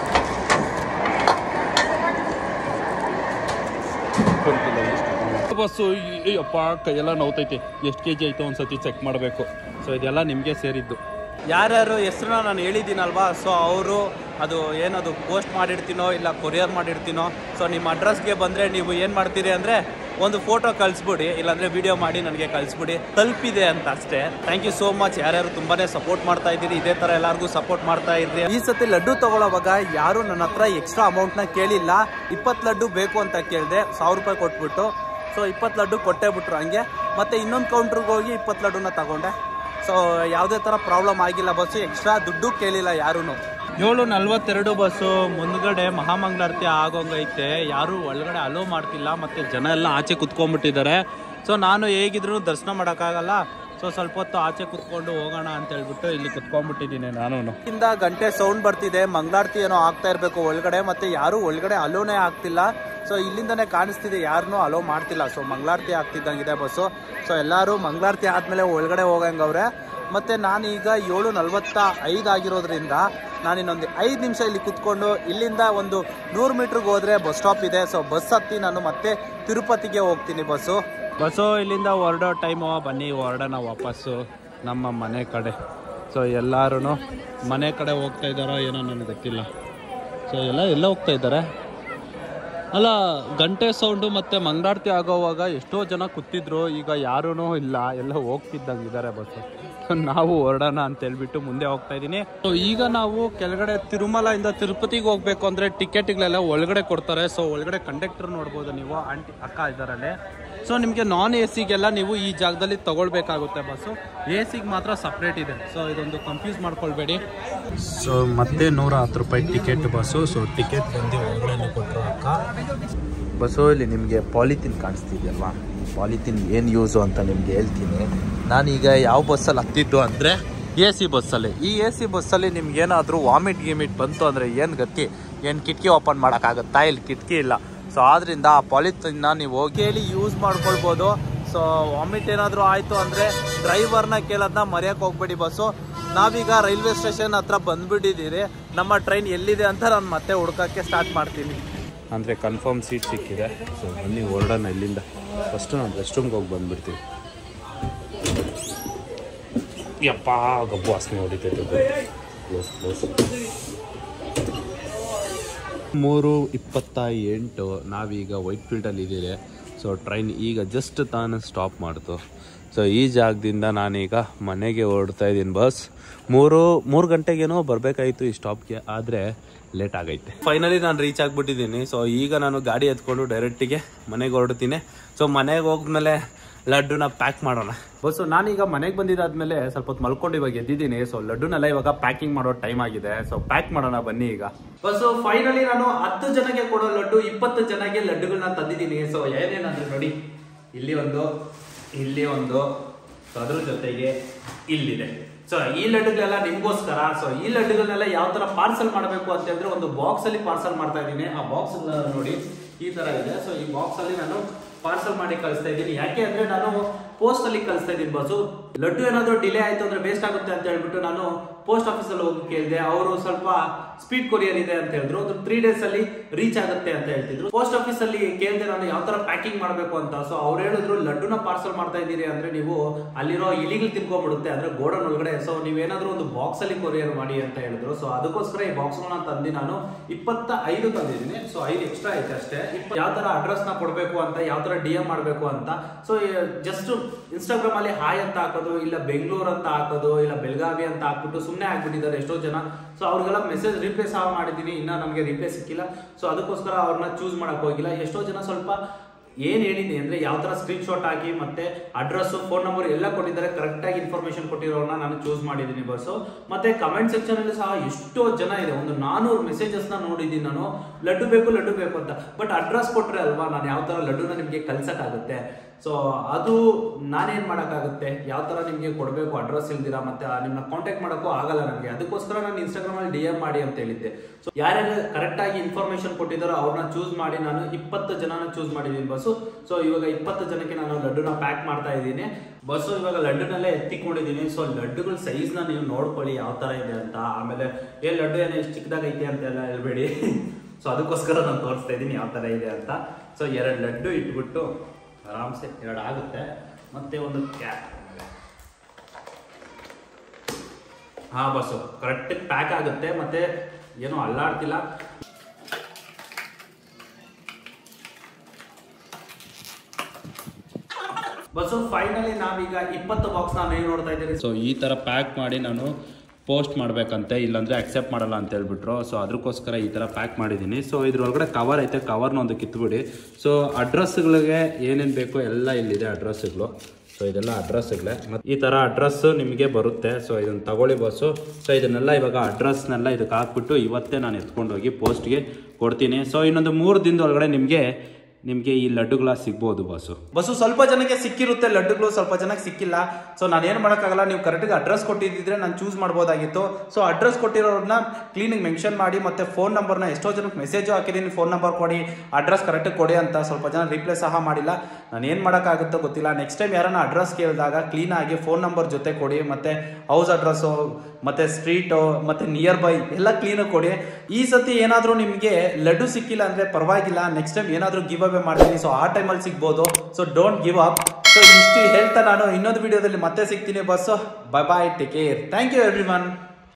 ಬಸ್ಸು ಅಯ್ಯಪ್ಪ ಕೈಯೆಲ್ಲ ನೋವ್ತೈತೆ ಎಷ್ಟು ಕೆ ಜಿ ಐತೆ ಒಂದ್ಸತಿ ಚೆಕ್ ಮಾಡಬೇಕು ಸೊ ಇದೆಲ್ಲ ನಿಮಗೆ ಸೇರಿದ್ದು ಯಾರ್ಯಾರು ಹೆಸ್ರನ್ನ ನಾನು ಹೇಳಿದ್ದೀನಲ್ವಾ ಸೊ ಅವರು ಅದು ಏನದು ಪೋಸ್ಟ್ ಮಾಡಿರ್ತೀನೋ ಇಲ್ಲ ಕೊರಿಯರ್ ಮಾಡಿರ್ತೀನೋ ಸೊ ನಿಮ್ಮ ಅಡ್ರೆಸ್ಗೆ ಬಂದರೆ ನೀವು ಏನು ಮಾಡ್ತೀರಿ ಅಂದರೆ ಒಂದು ಫೋಟೋ ಕಳಿಸ್ಬಿಡಿ ಇಲ್ಲಾಂದರೆ ವಿಡಿಯೋ ಮಾಡಿ ನನಗೆ ಕಳಿಸ್ಬಿಡಿ ತಲುಪಿದೆ ಅಂತ ಅಷ್ಟೇ ಥ್ಯಾಂಕ್ ಯು ಸೋ ಮಚ್ ಯಾರ್ಯಾರು ತುಂಬಾ ಸಪೋರ್ಟ್ ಮಾಡ್ತಾ ಇದ್ದೀರಿ ಇದೇ ಥರ ಎಲ್ಲರಿಗೂ ಸಪೋರ್ಟ್ ಮಾಡ್ತಾ ಇರ್ರಿ ಈ ಸತಿ ಲಡ್ಡು ತಗೊಳ್ಳೋವಾಗ ಯಾರು ನನ್ನ ಹತ್ರ ಎಕ್ಸ್ಟ್ರಾ ಅಮೌಂಟ್ನ ಕೇಳಿಲ್ಲ ಇಪ್ಪತ್ತು ಲಡ್ಡು ಬೇಕು ಅಂತ ಕೇಳಿದೆ ಸಾವಿರ ರೂಪಾಯಿ ಕೊಟ್ಬಿಟ್ಟು ಸೊ ಇಪ್ಪತ್ತು ಲಡ್ಡು ಕೊಟ್ಟೇ ಬಿಟ್ರು ಹಂಗೆ ಮತ್ತೆ ಇನ್ನೊಂದು ಕೌಂಟ್ರಿಗೆ ಹೋಗಿ ಇಪ್ಪತ್ತು ಲಡ್ಡುನ ತಗೊಂಡೆ ಸೊ ಯಾವುದೇ ಥರ ಪ್ರಾಬ್ಲಮ್ ಆಗಿಲ್ಲ ಬಸ್ಸು ಎಕ್ಸ್ಟ್ರಾ ದುಡ್ಡು ಕೇಳಿಲ್ಲ ಯಾರೂ ಏಳು ನಲ್ವತ್ತೆರಡು ಬಸ್ಸು ಮುಂದ್ಗಡೆ ಮಹಾಮಂಗಳಾರತಿ ಆಗೋಂಗೈತೆ ಯಾರು ಒಳಗಡೆ ಅಲೋ ಮಾಡ್ತಿಲ್ಲ ಮತ್ತೆ ಜನ ಎಲ್ಲ ಆಚೆ ಕುತ್ಕೊಂಡ್ಬಿಟ್ಟಿದ್ದಾರೆ ಸೊ ನಾನು ಹೇಗಿದ್ರು ದರ್ಶನ ಮಾಡೋಕ್ಕಾಗಲ್ಲ ಸೊ ಸ್ವಲ್ಪ ಹೊತ್ತು ಆಚೆ ಕುತ್ಕೊಂಡು ಹೋಗೋಣ ಅಂತ ಹೇಳ್ಬಿಟ್ಟು ಇಲ್ಲಿ ಕುತ್ಕೊಂಡ್ಬಿಟ್ಟಿದ್ದೀನಿ ನಾನು ಇಂದ ಗಂಟೆ ಸೌಂಡ್ ಬರ್ತಿದೆ ಮಂಗಳಾರತಿ ಏನೋ ಆಗ್ತಾ ಇರಬೇಕು ಒಳಗಡೆ ಮತ್ತೆ ಯಾರು ಒಳಗಡೆ ಅಲೋನೇ ಆಗ್ತಿಲ್ಲ ಸೊ ಇಲ್ಲಿಂದನೇ ಕಾಣಿಸ್ತಿದೆ ಯಾರನ್ನೂ ಅಲೋ ಮಾಡ್ತಿಲ್ಲ ಸೊ ಮಂಗಳಾರತಿ ಆಗ್ತಿದ್ದಂಗಿದೆ ಬಸ್ಸು ಸೊ ಎಲ್ಲರೂ ಮಂಗಳಾರತಿ ಆದಮೇಲೆ ಒಳಗಡೆ ಹೋಗಂಗವ್ರೆ ಮತ್ತೆ ನಾನೀಗ ಏಳು ನಲ್ವತ್ತ ಐದು ಆಗಿರೋದ್ರಿಂದ ನಾನು ಇನ್ನೊಂದು ಐದು ನಿಮಿಷ ಇಲ್ಲಿ ಕುತ್ಕೊಂಡು ಇಲ್ಲಿಂದ ಒಂದು ನೂರು ಮೀಟ್ರಿಗೆ ಹೋದ್ರೆ ಬಸ್ ಸ್ಟಾಪ್ ಇದೆ ಸೊ ಬಸ್ ಹತ್ತಿ ನಾನು ಮತ್ತೆ ತಿರುಪತಿಗೆ ಹೋಗ್ತೀನಿ ಬಸ್ಸು ಬಸ್ಸು ಇಲ್ಲಿಂದ ಹೊರಡೋ ಟೈಮು ಬನ್ನಿ ಹೊರಡೋಣ ವಾಪಸ್ಸು ನಮ್ಮ ಮನೆ ಕಡೆ ಸೊ ಎಲ್ಲರೂ ಮನೆ ಕಡೆ ಹೋಗ್ತಾ ಇದ್ದಾರೋ ಏನೋ ನನಗೆ ಗೊತ್ತಿಲ್ಲ ಸೊ ಎಲ್ಲ ಎಲ್ಲ ಹೋಗ್ತಾ ಇದ್ದಾರೆ ಅಲ್ಲ ಗಂಟೆ ಸೌಂಡು ಮತ್ತೆ ಮಂಗಳಾರತಿ ಆಗೋವಾಗ ಎಷ್ಟೋ ಜನ ಕೂತಿದ್ರು ಈಗ ಯಾರೂ ಇಲ್ಲ ಎಲ್ಲ ಹೋಗ್ತಿದ್ದಂಗಿದ್ದಾರೆ ಬಸ್ ನಾವು ಹೊರಡೋಣ ಅಂತ ಹೇಳ್ಬಿಟ್ಟು ಮುಂದೆ ಹೋಗ್ತಾ ಇದ್ದೀನಿ ಸೊ ಈಗ ನಾವು ಕೆಳಗಡೆ ತಿರುಮಲ ಇಂದ ತಿರುಪತಿಗೆ ಹೋಗ್ಬೇಕು ಅಂದ್ರೆ ಟಿಕೆಟ್ಗಳೆಲ್ಲ ಒಳಗಡೆ ಕೊಡ್ತಾರೆ ಸೊ ಒಳಗಡೆ ಕಂಡಕ್ಟರ್ ನೋಡ್ಬೋದು ನೀವು ಆಂಟಿ ಅಕ್ಕ ಇದ್ದಾರಲ್ಲಿ ಸೊ ನಿಮಗೆ ನಾನ್ ಎ ಸಿಗೆಲ್ಲ ನೀವು ಈ ಜಾಗದಲ್ಲಿ ತಗೊಳ್ಬೇಕಾಗುತ್ತೆ ಬಸ್ಸು ಎ ಸಿಗೆ ಮಾತ್ರ ಸಪ್ರೇಟ್ ಇದೆ ಸೊ ಇದೊಂದು ಕನ್ಫ್ಯೂಸ್ ಮಾಡ್ಕೊಳ್ಬೇಡಿ ಸೊ ಮತ್ತೆ ನೂರ ಹತ್ತು ರೂಪಾಯಿ ಟಿಕೆಟ್ ಬಸ್ಸು ಸೊ ಟಿಕೆಟ್ ಬಂದು ಒಳಗಡೆ ಕೊಟ್ಟರು ಅಕ್ಕ ಬಸ್ಸು ಇಲ್ಲಿ ನಿಮಗೆ ಪಾಲಿಥಿನ್ ಕಾಣಿಸ್ತಿದೆಯಲ್ವಾ ಪಾಲಿಥಿನ್ ಏನು ಯೂಸು ಅಂತ ನಿಮ್ಗೆ ಹೇಳ್ತೀನಿ ನಾನೀಗ ಯಾವ ಬಸ್ಸಲ್ಲಿ ಹತ್ತಿದ್ದು ಅಂದರೆ ಎ ಸಿ ಬಸ್ಸಲ್ಲಿ ಈ ಎ ಸಿ ಬಸ್ಸಲ್ಲಿ ನಿಮ್ಗೆ ಏನಾದರೂ ವಾಮಿಟ್ ಗಿಮಿಟ್ ಬಂತು ಅಂದರೆ ಏನು ಗತಿ ಏನು ಕಿಟಕಿ ಓಪನ್ ಮಾಡೋಕ್ಕಾಗತ್ತಾ ಇಲ್ಲಿ ಕಿಟಕಿ ಇಲ್ಲ ಸೊ ಆದ್ರಿಂದ ಆ ಪಾಲಿಥಿನ್ನ ನೀವು ಹೋಗಿ ಹೇಳಿ ಯೂಸ್ ಮಾಡ್ಕೊಳ್ಬೋದು ಸೊ ವಾಮಿಟ್ ಏನಾದರೂ ಆಯಿತು ಅಂದರೆ ಡ್ರೈವರ್ನ ಕೇಳೋದನ್ನ ಮರೆಯೋಕೆ ಹೋಗ್ಬೇಡಿ ಬಸ್ಸು ನಾವೀಗ ರೈಲ್ವೆ ಸ್ಟೇಷನ್ ಹತ್ರ ಬಂದ್ಬಿಟ್ಟಿದ್ದೀರಿ ನಮ್ಮ ಟ್ರೈನ್ ಎಲ್ಲಿದೆ ಅಂತ ನಾನು ಮತ್ತೆ ಹುಡ್ಕೋಕ್ಕೆ ಸ್ಟಾರ್ಟ್ ಮಾಡ್ತೀನಿ ಅಂದರೆ ಕನ್ಫರ್ಮ್ ಸೀಟ್ ಸಿಕ್ಕಿದೆ ಸೊ ಬನ್ನಿ ಹೊರಡೋಣ ಇಲ್ಲಿಂದ ಫಸ್ಟು ನಾನು ರೆಸ್ಟ್ ರೂಮ್ಗೆ ಹೋಗಿ ಬಂದ್ಬಿಡ್ತೀವಿ ಯಪ್ಪ ಗಬ್ಬು ವಾಸನೆ ಹೊಡಿತೈತೆ ಕ್ಲೋಸ್ ಕ್ಲೋಸ್ ಮೂರು ಇಪ್ಪತ್ತ ಎಂಟು ನಾವೀಗ ವೈಟ್ ಫೀಲ್ಡಲ್ಲಿ ಇದ್ದೀರಿ ಸೊ ಟ್ರೈನ್ ಈಗ ಜಸ್ಟ್ ತಾನು ಸ್ಟಾಪ್ ಮಾಡ್ತು ಸೊ ಈ ಜಾಗದಿಂದ ನಾನೀಗ ಮನೆಗೆ ಹೊರಡ್ತಾ ಇದ್ದೀನಿ ಬಸ್ ಮೂರು ಮೂರು ಗಂಟೆಗೇನೋ ಬರಬೇಕಾಯಿತು ಈ ಸ್ಟಾಪ್ಗೆ ಆದರೆ ಲೇಟ್ ಆಗೈತೆ ಫೈನಲಿ ನಾನು ರೀಚ್ ಆಗಿಬಿಟ್ಟಿದ್ದೀನಿ ಸೊ ಈಗ ನಾನು ಗಾಡಿ ಎತ್ಕೊಂಡು ಡೈರೆಕ್ಟಿಗೆ ಮನೆಗೆ ಹೊರಡ್ತೀನಿ ಸೊ ಮನೆಗೆ ಹೋದ್ಮೇಲೆ ಲಡ್ಡುನ ಪ್ಯಾಕ್ ಮಾಡೋಣ ಬಸ್ಸು ನಾನೀಗ ಮನೆಗೆ ಬಂದಿದ್ದಾದ್ಮೇಲೆ ಸ್ವಲ್ಪ ಹೊತ್ತು ಮಲ್ಕೊಂಡು ಇವಾಗ ಎದ್ದಿದ್ದೀನಿ ಸೊ ಲಡ್ಡುನೆಲ್ಲ ಇವಾಗ ಪ್ಯಾಕಿಂಗ್ ಮಾಡೋ ಟೈಮ್ ಆಗಿದೆ ಸೊ ಪ್ಯಾಕ್ ಮಾಡೋಣ ಬನ್ನಿ ಈಗ ಬಸ್ಸು ಫೈನಲಿ ನಾನು ಹತ್ತು ಜನಕ್ಕೆ ಕೊಡೋ ಲಡ್ಡು ಇಪ್ಪತ್ತು ಜನಕ್ಕೆ ಲಡ್ಡುಗಳನ್ನ ತಂದಿದ್ದೀನಿ ಸೊ ಏನೇನಂದ್ರೆ ನೋಡಿ ಇಲ್ಲಿ ಒಂದು ಇಲ್ಲಿ ಒಂದು ಸೊ ಅದ್ರ ಜೊತೆಗೆ ಇಲ್ಲಿದೆ ಸೊ ಈ ಲಡ್ಡುಗಳೆಲ್ಲ ನಿಮ್ಗೋಸ್ಕರ ಸೊ ಈ ಲಡ್ಡುಗಳನ್ನೆಲ್ಲ ಯಾವ ತರ ಪಾರ್ಸಲ್ ಮಾಡಬೇಕು ಅಂತ ಹೇಳಿದ್ರೆ ಒಂದು ಬಾಕ್ಸ್ ಅಲ್ಲಿ ಪಾರ್ಸಲ್ ಮಾಡ್ತಾ ಇದ್ದೀನಿ ಆ ಬಾಕ್ಸ್ ನೋಡಿ ಈ ತರ ಇದೆ ಸೊ ಈ ಬಾಕ್ಸ್ ಅಲ್ಲಿ ನಾನು ಪಾರ್ಸಲ್ ಮಾಡಿ ಕಳಿಸ್ತಾ ಇದ್ದೀನಿ ಯಾಕೆ ಅಂದ್ರೆ ನಾನು ಪೋಸ್ಟ್ ಅಲ್ಲಿ ಕಳಿಸ್ತಾ ಇದ್ದೀನಿ ಬಸ್ಸು ಲಡ್ಡು ಏನಾದ್ರು ಡಿಲೇ ಆಯ್ತು ಅಂದ್ರೆ ವೇಸ್ಟ್ ಆಗುತ್ತೆ ಅಂತ ಹೇಳ್ಬಿಟ್ಟು ನಾನು ಪೋಸ್ಟ್ ಆಫೀಸ್ ಅಲ್ಲಿ ಹೋಗಿ ಕೇಳಿದೆ ಅವರು ಸ್ವಲ್ಪ ಸ್ಪೀಡ್ ಕೊರಿಯರ್ ಇದೆ ಅಂತ ಹೇಳಿದ್ರು ಒಂದು ತ್ರೀ ಡೇಸ್ ಅಲ್ಲಿ ರೀಚ್ ಆಗುತ್ತೆ ಅಂತ ಹೇಳ್ತಿದ್ರು ಪೋಸ್ಟ್ ಆಫೀಸ್ ಅಲ್ಲಿ ಕೇಳಿದೆ ನಾನು ಯಾವ ತರ ಪ್ಯಾಕಿಂಗ್ ಮಾಡಬೇಕು ಅಂತ ಸೊ ಅವ್ರು ಹೇಳಿದ್ರು ಲಡ್ಡುನ ಪಾರ್ಸಲ್ ಮಾಡ್ತಾ ಇದ್ದೀರಿ ಅಂದ್ರೆ ನೀವು ಅಲ್ಲಿರೋ ಇಲಿಗಳು ತಿನ್ಕೊಂಡ್ಬಿಡುತ್ತೆ ಅಂದ್ರೆ ಗೋಡನ್ ಒಳಗಡೆ ಸೊ ನೀವೇನಾದ್ರೂ ಒಂದು ಬಾಕ್ಸ್ ಅಲ್ಲಿ ಕೊರಿಯರ್ ಮಾಡಿ ಅಂತ ಹೇಳಿದ್ರು ಸೊ ಅದಕ್ಕೋಸ್ಕರ ಈ ಬಾಕ್ಸ್ ತಂದು ನಾನು ಇಪ್ಪತ್ತ ಐದು ತಂದಿದ್ದೀನಿ ಸೊ ಐದು ಎಕ್ಸ್ಟ್ರಾ ಐತೆ ಅಷ್ಟೇ ಇಪ್ಪ- ಯಾವ ತರ ಅಡ್ರೆಸ್ ನ ಕೊಡಬೇಕು ಅಂತ ಯಾವ ತರ ಡಿ ಎಂ ಮಾಡಬೇಕು ಅಂತ ಸೊ ಜಸ್ಟ್ ಇನ್ಸ್ಟಾಗ್ರಾಮ್ ಅಲ್ಲಿ ಹಾಯ್ ಅಂತ ಹಾಕೋದು ಇಲ್ಲ ಬೆಂಗಳೂರು ಅಂತ ಹಾಕೋದು ಇಲ್ಲ ಬೆಳಗಾವಿ ಅಂತ ಹಾಕ್ಬಿಟ್ಟು ಸುಮ್ಮನೆ ಆಗ್ಬಿಟ್ಟಿದ್ದಾರೆ ಎಷ್ಟೋ ಜನ ಸೊ ಅವ್ರಿಗೆಲ್ಲ ಮೆಸೇಜ್ ರಿಪ್ಲೈ ಸಹ ಮಾಡಿದ್ದೀನಿ ಇನ್ನ ನಮಗೆ ರಿಪ್ಲೈ ಸಿಕ್ಕಿಲ್ಲ ಸೊ ಅದಕ್ಕೋಸ್ಕರ ಅವ್ರನ್ನ ಚೂಸ್ ಮಾಡಕ್ ಹೋಗಿಲ್ಲ ಎಷ್ಟೋ ಜನ ಸ್ವಲ್ಪ ಏನ್ ಹೇಳಿದ್ದೀನಿ ಅಂದ್ರೆ ಯಾವ ತರ ಸ್ಕ್ರೀನ್ ಶಾಟ್ ಹಾಕಿ ಮತ್ತೆ ಅಡ್ರೆಸ್ ಫೋನ್ ನಂಬರ್ ಎಲ್ಲ ಕೊಟ್ಟಿದ್ದಾರೆ ಕರೆಕ್ಟ್ ಆಗಿ ಇನ್ಫಾರ್ಮೇಶನ್ ಕೊಟ್ಟಿರೋರ್ನ ನಾನು ಚೂಸ್ ಮಾಡಿದ್ದೀನಿ ಬಸ್ಸು ಮತ್ತೆ ಕಮೆಂಟ್ ಸೆಕ್ಷನ್ ಅಲ್ಲಿ ಸಹ ಎಷ್ಟೋ ಜನ ಇದೆ ಒಂದು ನಾನೂರು ಮೆಸೇಜಸ್ ನ ನೋಡಿದ್ದೀನಿ ನಾನು ಲಡ್ಡು ಬೇಕು ಲಡ್ಡು ಬೇಕು ಅಂತ ಬಟ್ ಅಡ್ರೆಸ್ ಕೊಟ್ರೆ ಅಲ್ವಾ ನಾನು ಯಾವ ತರ ಲಡ್ಡುನ ನಿಮ್ಗೆ ಕಲ್ಸಕ್ಕಾಗುತ್ತೆ ಸೊ ಅದು ನಾನೇನ್ ಮಾಡಕ್ಕಾಗುತ್ತೆ ಯಾವ ತರ ನಿಮ್ಗೆ ಕೊಡಬೇಕು ಅಡ್ರೆಸ್ ಇಲ್ದಿರಾ ಮತ್ತೆ ನಿಮ್ನ ಕಾಂಟ್ಯಾಕ್ಟ್ ಮಾಡೋಕ್ಕೂ ಆಗಲ್ಲ ನನಗೆ ಅದಕ್ಕೋಸ್ಕರ ನಾನು ಇನ್ಸ್ಟಾಗ್ರಾಮ್ ಅಲ್ಲಿ ಡಿ ಎಂ ಮಾಡಿ ಅಂತ ಹೇಳಿದ್ದೆ ಸೊ ಯಾರ್ಯಾರು ಕರೆಕ್ಟ್ ಆಗಿ ಇನ್ಫಾರ್ಮೇಶನ್ ಕೊಟ್ಟಿದ್ದಾರೋ ಅವ್ರನ್ನ ಚೂಸ್ ಮಾಡಿ ನಾನು ಇಪ್ಪತ್ತು ಜನನ ಚೂಸ್ ಮಾಡಿದ್ದೀನಿ ಬಸ್ಸು ಸೊ ಇವಾಗ ಇಪ್ಪತ್ತು ಜನಕ್ಕೆ ನಾನು ಲಡ್ಡುನ ಪ್ಯಾಕ್ ಮಾಡ್ತಾ ಇದ್ದೀನಿ ಬಸ್ಸು ಇವಾಗ ಲಡ್ಡುನಲ್ಲೇ ಎತ್ತಿಕೊಂಡಿದ್ದೀನಿ ಸೊ ಲಡ್ಡುಗಳ ಸೈಜ್ ನ ನೀವು ನೋಡ್ಕೊಳ್ಳಿ ಯಾವ ತರ ಇದೆ ಅಂತ ಆಮೇಲೆ ಏ ಲಡ್ಡು ಏನೋ ಇಷ್ಟು ಚಿಕ್ಕದಾಗೈತೆ ಅಂತೆಲ್ಲ ಹೇಳ್ಬೇಡಿ ಸೊ ಅದಕ್ಕೋಸ್ಕರ ನಾನು ತೋರಿಸ್ತಾ ಇದ್ದೀನಿ ಯಾವ ತರ ಇದೆ ಅಂತ ಸೊ ಎರಡು ಲಡ್ಡು ಇಟ್ಬಿಟ್ಟು ಆರಾಮ್ಸೆ ಎರಡು ಆಗುತ್ತೆ ಮತ್ತೆ ಒಂದು ಕ್ಯಾಪ್ ಹಾ ಬಸ್ಸು ಕರೆಕ್ಟ್ ಪ್ಯಾಕ್ ಆಗುತ್ತೆ ಮತ್ತೆ ಏನೋ ಅಲ್ಲಾಡ್ತಿಲ್ಲ ಬಸ್ಸು ಫೈನಲಿ ನಾವೀಗ ಇಪ್ಪತ್ತು ಬಾಕ್ಸ್ ನಾನು ಏನು ನೋಡ್ತಾ ಇದ್ದೀರಿ ಸೊ ಈ ಥರ ಪ್ಯಾಕ್ ಮಾಡಿ ನಾನು ಪೋಸ್ಟ್ ಮಾಡಬೇಕಂತೆ ಇಲ್ಲಾಂದರೆ ಅಕ್ಸೆಪ್ಟ್ ಮಾಡಲ್ಲ ಅಂತ ಹೇಳ್ಬಿಟ್ರು ಸೊ ಅದಕ್ಕೋಸ್ಕರ ಈ ಥರ ಪ್ಯಾಕ್ ಮಾಡಿದ್ದೀನಿ ಸೊ ಇದ್ರೊಳಗಡೆ ಕವರ್ ಐತೆ ಕವರ್ನ ಒಂದು ಕಿತ್ಬಿಡಿ ಸೊ ಅಡ್ರೆಸ್ಗಳಿಗೆ ಏನೇನು ಬೇಕೋ ಎಲ್ಲ ಇಲ್ಲಿದೆ ಅಡ್ರೆಸ್ಗಳು ಸೊ ಇದೆಲ್ಲ ಅಡ್ರೆಸ್ಗಳೇ ಮತ್ತು ಈ ಥರ ಅಡ್ರೆಸ್ ನಿಮಗೆ ಬರುತ್ತೆ ಸೊ ಇದನ್ನು ತಗೊಳ್ಳಿ ಬಸ್ಸು ಸೊ ಇದನ್ನೆಲ್ಲ ಇವಾಗ ಅಡ್ರೆಸ್ನೆಲ್ಲ ಇದಕ್ಕೆ ಹಾಕ್ಬಿಟ್ಟು ಇವತ್ತೇ ನಾನು ಎತ್ಕೊಂಡೋಗಿ ಪೋಸ್ಟ್ಗೆ ಕೊಡ್ತೀನಿ ಸೊ ಇನ್ನೊಂದು ಮೂರು ದಿನದ ಒಳಗಡೆ ನಿಮಗೆ ನಿಮಗೆ ಈ ಲಡ್ಡುಗಳ ಸಿಗ್ಬೋದು ಬಸ್ಸು ಬಸ್ಸು ಸ್ವಲ್ಪ ಜನಕ್ಕೆ ಸಿಕ್ಕಿರುತ್ತೆ ಲಡ್ಡುಗಳು ಸ್ವಲ್ಪ ಜನಕ್ಕೆ ಸಿಕ್ಕಿಲ್ಲ ಸೊ ನಾನು ಏನು ಮಾಡೋಕ್ಕಾಗಲ್ಲ ನೀವು ಕರೆಕ್ಟಾಗಿ ಅಡ್ರೆಸ್ ಕೊಟ್ಟಿದ್ದಿದ್ರೆ ನಾನು ಚೂಸ್ ಮಾಡ್ಬೋದಾಗಿತ್ತು ಸೊ ಅಡ್ರೆಸ್ ಕೊಟ್ಟಿರೋರನ್ನ ಕ್ಲೀನಿಂಗ್ ಮೆನ್ಷನ್ ಮಾಡಿ ಮತ್ತೆ ಫೋನ್ ನಂಬರ್ನ ಎಷ್ಟೋ ಜನಕ್ಕೆ ಮೆಸೇಜು ಹಾಕಿದ್ದೀನಿ ಫೋನ್ ನಂಬರ್ ಕೊಡಿ ಅಡ್ರೆಸ್ ಕರೆಕ್ಟಾಗಿ ಕೊಡಿ ಅಂತ ಸ್ವಲ್ಪ ಜನ ರಿಪ್ಲೈ ಸಹ ಮಾಡಿಲ್ಲ ನಾನು ಏನು ಮಾಡೋಕ್ಕಾಗುತ್ತೋ ಗೊತ್ತಿಲ್ಲ ನೆಕ್ಸ್ಟ್ ಟೈಮ್ ಯಾರನ್ನ ಅಡ್ರೆಸ್ ಕೇಳಿದಾಗ ಕ್ಲೀನಾಗಿ ಫೋನ್ ನಂಬರ್ ಜೊತೆ ಕೊಡಿ ಮತ್ತೆ ಹೌಸ್ ಅಡ್ರೆಸ್ಸು ಮತ್ತೆ ಸ್ಟ್ರೀಟು ಮತ್ತೆ ನಿಯರ್ ಬೈ ಎಲ್ಲ ಕ್ಲೀನಾಗಿ ಕೊಡಿ ಈ ಸತಿ ಏನಾದರೂ ನಿಮಗೆ ಲಡ್ಡು ಸಿಕ್ಕಿಲ್ಲ ಅಂದರೆ ಪರವಾಗಿಲ್ಲ ನೆಕ್ಸ್ಟ್ ಟೈಮ್ ಏನಾದರೂ ಗಿವ್ ಅವೇ ಮಾಡ್ತೀನಿ ಸೊ ಆ ಟೈಮಲ್ಲಿ ಸಿಗ್ಬೋದು so don't give up so ಇಷ್ಟು ಹೇಳ್ತಾ ನಾನು ಇನ್ನೊಂದು ವಿಡಿಯೋದಲ್ಲಿ ಮತ್ತೆ ಸಿಗ್ತೀನಿ bus bye bye take care thank you every